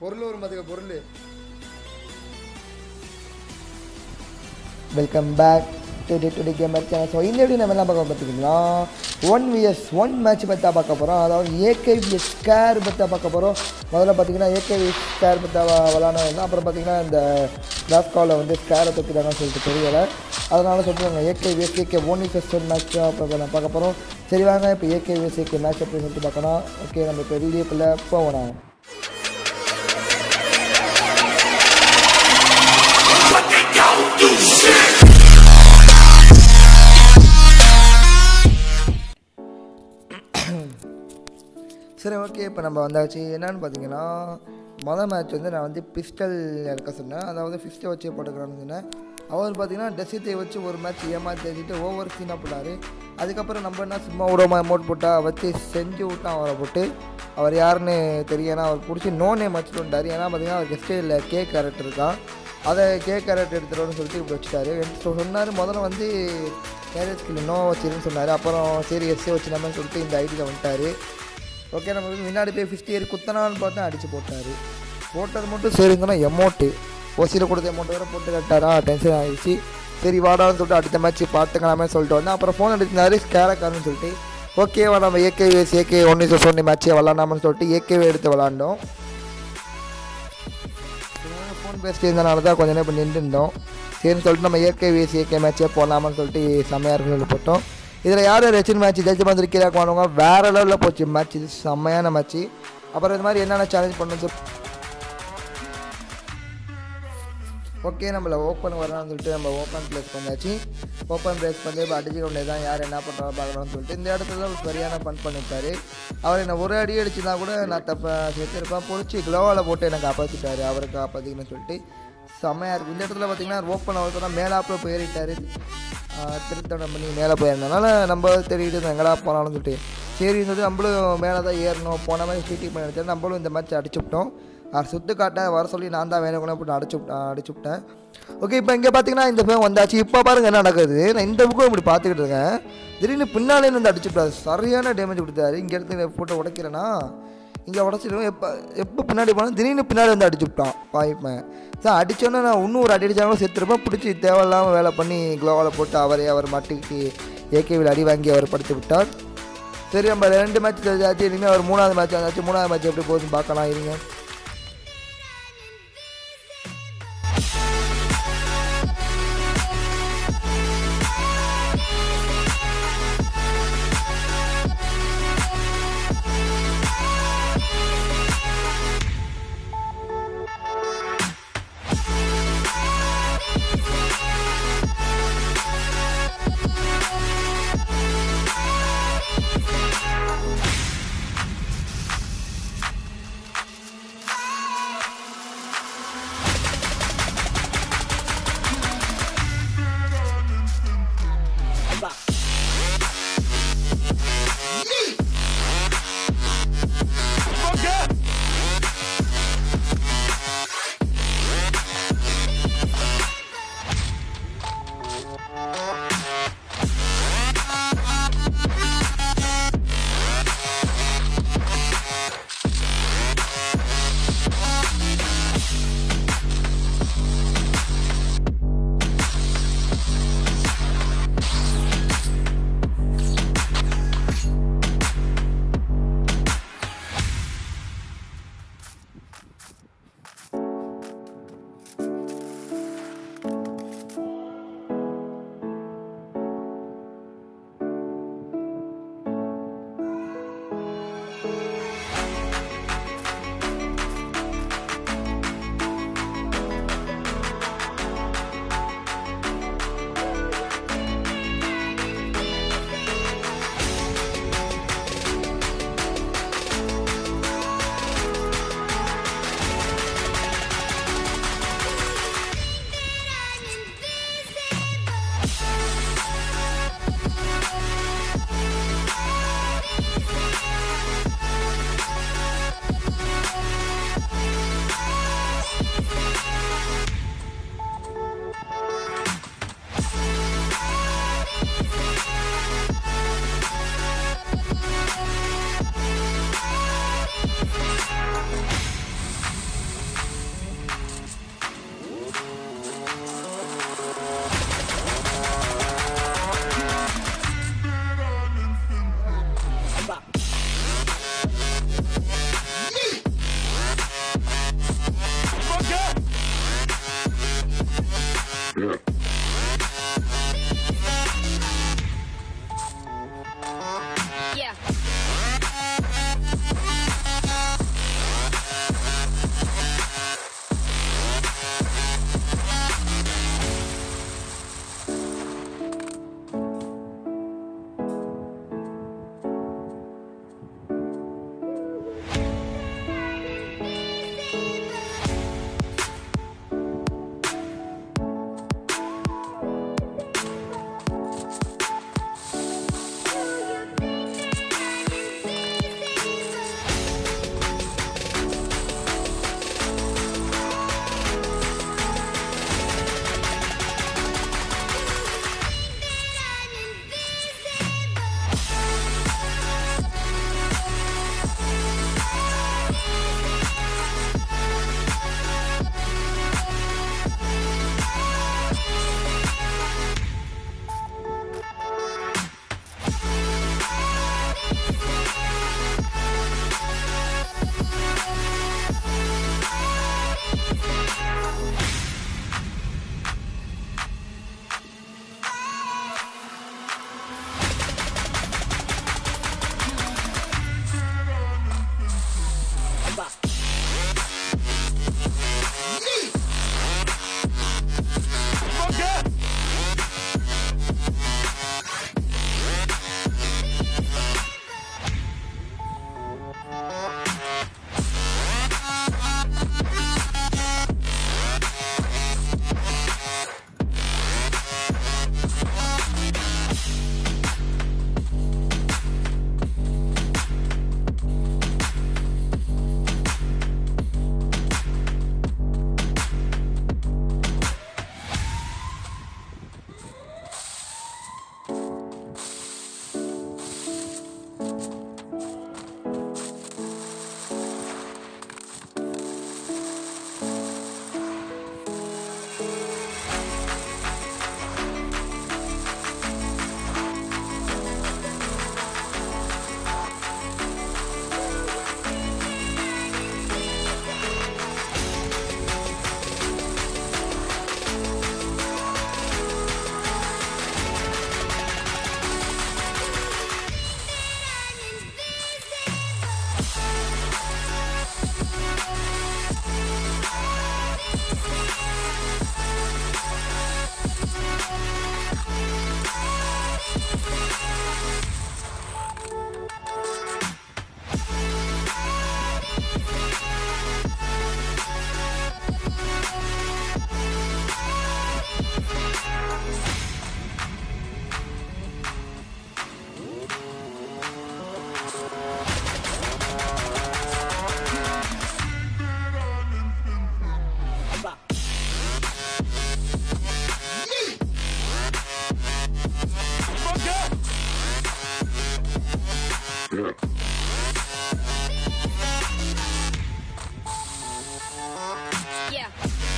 பொருள் வரும் பார்த்துக்க பொருள் welcome back to day to day gamer channel so இந்த வீடியோ நம்ம என்ன பார்க்க பார்த்துக்கிங்களா ஒன் விஎஸ் ஒன் மேட்ச் பற்றி பார்க்க போகிறோம் அதாவது ஏகேவிஎஸ் ஸ்கேர் பற்றி பார்க்க போகிறோம் முதல்ல பார்த்தீங்கன்னா ஏகேவிஎஸ் ஸ்கேர் பற்றி விளாடணும் அப்புறம் பார்த்தீங்கன்னா இந்த லாஸ்ட் காலில் வந்து ஸ்கேரை தொட்டுட்டாங்கன்னு சொல்லிட்டு தெரியலை அதனால சொல்லிட்டு நாங்கள் AK vs AK one vs one match அப்புறம் நான் பார்க்க போகிறோம் சரி வாங்க இப்போ ஏகேவிஎஸ் ஏகே மேட்ச் அப்படின்னு சொல்லிட்டு பார்க்கலாம் ஓகே நம்ம இப்போ வீடியோக்குள்ளே போகணும் சரி ஓகே இப்போ நம்ம வந்தாச்சு என்னன்னு பார்த்தீங்கன்னா மொதல் மேட்ச் வந்து நான் வந்து பிஸ்டல் இறக்க சொன்னேன் அதாவது பிஸ்டை வச்சு போட்டுக்கிறான்னு சொன்னேன் அவர் பார்த்தீங்கன்னா டெசித்தை வச்சு ஒரு மேட்ச் ஏமாற்றி வச்சுட்டு ஓவர் சீனாக போட்டார் அதுக்கப்புறம் நம்ம என்ன சும்மா விடாம அமௌண்ட் போட்டா வச்சு செஞ்சு விட்டான் அவரை போட்டு அவர் யாருன்னு தெரியும் அவர் பிடிச்சி நோ நேம் வச்சுட்டு வந்துட்டார் ஏன்னா பார்த்தீங்கன்னா அவர் கெஸ்டே இல்லை கே கேரக்டர் இருக்கான் அதை கே கேரக்டர் எடுத்துகிட்டு சொல்லிட்டு இப்படி வச்சுட்டாரு எடுத்து சொன்னார் முதல்ல வந்து கேரட் ஸ்கில் நோ வச்சிருன்னு சொன்னார் அப்புறம் சரி எஸ்ஏ வச்சுனாமன்னு சொல்லிட்டு இந்த ஐடியில் வந்துட்டார் ஓகே நம்ம வந்து முன்னாடி போய் ஃபிஃப்டி இயர் குத்தனான்னு பார்த்தா அடித்து போட்டார் போட்டது மட்டும் சரிங்கன்னா எமௌண்ட்டு ஓசியில் கொடுத்த அமௌண்ட் வேறு போட்டு கட்டாரா டென்ஷன் ஆகிடுச்சு சரி வாடான்னு சொல்லிட்டு அடுத்த மேட்ச் பார்த்துக்கலாமே சொல்லிட்டு வந்தேன் அப்புறம் ஃபோன் எடுத்திருந்தாரு ஸ்கேரக்காரன்னு சொல்லிட்டு ஓகேவா நம்ம ஏகேவிஎஸ் ஏகே ஒன்று சொன்னி மேட்ச்சே விளாண்டாமன்னு சொல்லிட்டு ஏகேவே எடுத்து விளாண்டோம் ஃபோன் பேசிட்டு இருந்தனால தான் கொஞ்ச நேரம் இப்போ நின்றுருந்தோம் சரின்னு சொல்லிட்டு நம்ம ஏகே விஎஸ் ஏகே மேட்ச்சே போடலாமான்னு சொல்லிட்டு செம்மையாக இருக்குன்னு சொல்லி போட்டோம் இதில் யார் யார் வச்சு மேட்ச் ஜட்ஜ் வந்து கீழே வாங்க வேறு லெவலில் போச்சு மேட்ச் இது செம்மையான மேட்ச் அப்புறம் இது மாதிரி என்னென்ன சேலஞ்ச் பண்ணணும் சொல்லி ஓகே நம்மளை ஓப்பன் வரலாம்னு சொல்லிட்டு நம்ம ஓப்பன் ப்ளேஸ் பண்ணாச்சு ஓப்பன் ப்ளேஸ் பண்ணி இப்போ அடிச்சு கொண்டே தான் யார் என்ன பண்ணுறாங்க பார்க்கலாம்னு சொல்லிட்டு இந்த இடத்துல ஒரு சரியான ஃபன் பண்ணிட்டாரு அவர் என்னை ஒரு அடி அடிச்சுனா கூட நான் தப்ப செத்துருப்பேன் பிடிச்சி க்ளோவால் போட்டு என்னை காப்பாற்றிட்டாரு அவரை காப்பாற்றிக்கணும்னு சொல்லிட்டு செம்மையாக இருக்குது இந்த இடத்துல பார்த்தீங்கன்னா ஓப்பன் அவர் மேலாப்பில் போயிட்டாரு திருத்தணம் பண்ணி மேலே போயிருந்தனால நம்ம தெரிவிட்டு எங்கடா போனாலும் சொல்லிட்டு சரி சொல்லிட்டு நம்மளும் மேலே தான் ஏறணும் போன மாதிரி சீட்டி பண்ணி எடுத்து நம்மளும் இந்த மேட்ச் அடிச்சுவிட்டோம் அவர் சுத்து காட்ட வர சொல்லி நான் தான் வேணும் கூட போட்டு அடிச்சு விட்டேன் அடிச்சு விட்டேன் ஓகே இப்போ இங்கே பார்த்தீங்கன்னா இந்த பேர் வந்தாச்சு இப்போ பாருங்க என்ன நடக்குது நான் இந்த புக்கும் இப்படி பார்த்துக்கிட்டு இருக்கேன் திடீர்னு பின்னாலே வந்து அடிச்சு விட்டாரு சரியான டேமேஜ் கொடுத்தாரு இங்கே எடுத்து போட்டு உடைக்கிறேன்னா இங்கே உடச்சிடுவோம் எப்போ எப்போ பின்னாடி போனால் திடீர்னு பின்னாடி வந்து அடிச்சு விட்டான் வாய்ப்பேன் சார் அடித்தோன்னே நான் இன்னும் ஒரு அடி அடித்தாலும் செத்துருப்பேன் பிடிச்சி தேவையில்லாமல் வேலை பண்ணி க்ளோவால் போட்டு அவரே அவர் மாட்டிக்கிட்டு ஏகேவில் அடி வாங்கி அவர் படுத்து விட்டார் சரி நம்ம ரெண்டு மேட்ச் தெரிஞ்சாச்சு இனிமேல் அவர் மூணாவது மேட்ச் வந்தாச்சு மூணாவது மேட்ச் எப்படி போகுதுன்னு பார்க்கலாம் இருங்க Yeah.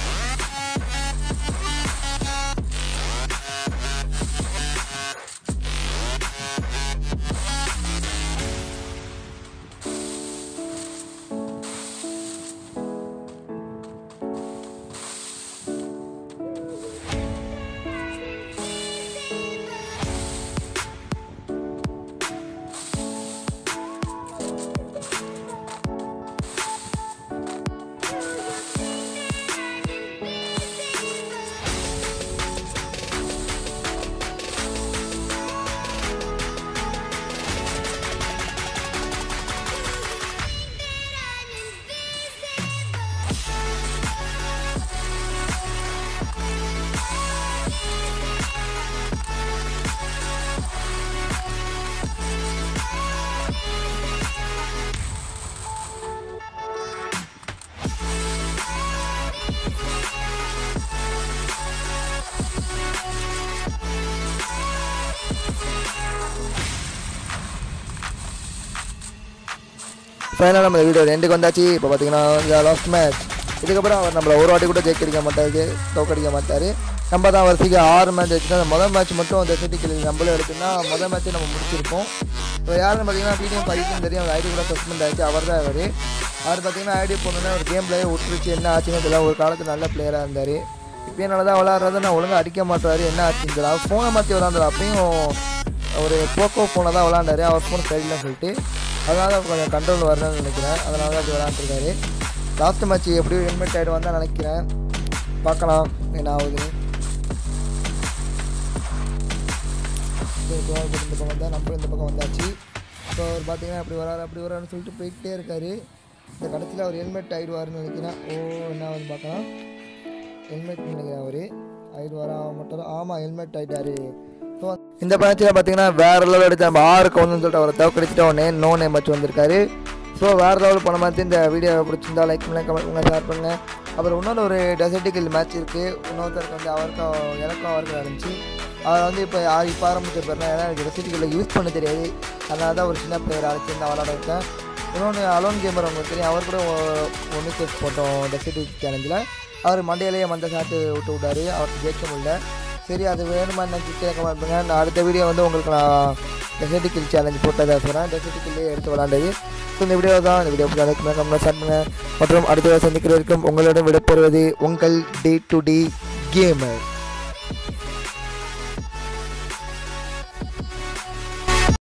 ஃபைனலாக நம்ம வீடியோ ரெண்டுக்கு வந்தாச்சு இப்போ பார்த்தீங்கன்னா லாஸ்ட் மேட்ச் இதுக்கப்புறம் அவர் நம்மளை ஒரு வாட்டி கூட ஜெயிக்கடிக்க மாட்டாரு தோக்கடிக்க மாட்டார் நம்ம தான் வரிசைக்கு ஆறு மேட்ச் வச்சுன்னா அந்த முதல் மேட்ச் மட்டும் அந்த சிட்டி கிளி நம்மளும் எடுத்துன்னா முதல் மேட்ச்சே நம்ம முடிச்சிருப்போம் இப்போ யாருன்னு பார்த்தீங்கன்னா பிடிஎம் ஃபைவ்னு தெரியும் அவர் ஐடி கூட சஸ்பெண்ட் ஆச்சு அவர் தான் அவர் அவர் பார்த்தீங்கன்னா ஐடி போனோன்னே ஒரு கேம் பிளேயே விட்டுருச்சு என்ன ஆச்சுன்னு தெரியல ஒரு காலத்தில் நல்ல பிளேயராக இருந்தார் இப்போ என்னால் தான் விளாட்றத நான் ஒழுங்காக அடிக்க மாட்டாரு என்ன ஆச்சுன்னு தெரியல அவர் ஃபோனை மாற்றி விளாண்டார் அப்பயும் ஒரு போக்கோ ஃபோனை தான் விளாண்டாரு அவர் ஃபோன் சரியில்லைன்னு சொல்லிட்டு அதனால தான் கொஞ்சம் கண்ட்ரோல் வரணும்னு நினைக்கிறேன் அதனால தான் அப்படி விளாண்டுருக்காரு லாஸ்ட் மேட்ச் எப்படியும் ஹெல்மெட் ஆகிடு வந்தால் நினைக்கிறேன் பார்க்கலாம் என்ன ஆகுதுன்னு இப்போ இந்த பக்கம் வந்தால் நம்மளும் இந்த பக்கம் வந்தாச்சு இப்போ அவர் பார்த்தீங்கன்னா அப்படி வராரு அப்படி வராருன்னு சொல்லிட்டு போயிட்டே இருக்காரு இந்த கடைசியில் அவர் ஹெல்மெட் ஆகிடுவாருன்னு நினைக்கிறேன் ஓ என்ன வந்து பார்க்கலாம் ஹெல்மெட் நினைக்கிறேன் அவர் ஆயிடுவாரா மட்டும் ஆமாம் ஹெல்மெட் ஆகிட்டாரு ஸோ இந்த மேட்ச்சில் பார்த்தீங்கன்னா வேற லெவல் எடுத்து நம்ம ஆறு கவுன்னு சொல்லிட்டு அவரை தவக்கடிச்சிட்டு உடனே நோ நேம் வச்சு வந்திருக்காரு ஸோ வேறு லெவல் போன மாதிரி இந்த வீடியோ பிடிச்சிருந்தா லைக் பண்ணுங்க கமெண்ட் பண்ணுங்க ஷேர் பண்ணுங்க அப்புறம் இன்னொரு ஒரு டெசர்டிக்கல் மேட்ச் இருக்குது இன்னொருத்தருக்கு வந்து அவருக்கும் எனக்கும் அவருக்கும் நடந்துச்சு அவர் வந்து இப்போ இப்போ ஆரம்பிச்சிருப்பாருனா ஏன்னா எனக்கு டெசர்டிக்கலில் யூஸ் பண்ண தெரியாது அதனால தான் ஒரு சின்ன பிளேயர் அழைச்சிருந்து விளாட இருக்கேன் இன்னொன்று அலோன் கேமர் உங்களுக்கு தெரியும் அவர் கூட ஒன்று கேஸ் போட்டோம் டெசர்டிக் சேலஞ்சில் அவர் மண்டையிலேயே மண்டை சாட்டு விட்டு விட்டாரு அவருக்கு ஜெயிக்க முடியல சரி அது வேணுமா என்ன கேட்க மாட்டேங்க நான் அடுத்த வீடியோ வந்து உங்களுக்கு நான் டெசர்ட் கில் சேலஞ்ச் போட்டதை சொல்கிறேன் டெசர்ட் கில்லே எடுத்து விளாண்டது ஸோ இந்த வீடியோ தான் இந்த வீடியோ லைக் பண்ணுங்க ஷேர் பண்ணுங்க மற்றும் அடுத்த சந்திக்கிற வரைக்கும் உங்களிடம் விடப்பெறுவது உங்கள் டே டு டே கேமர்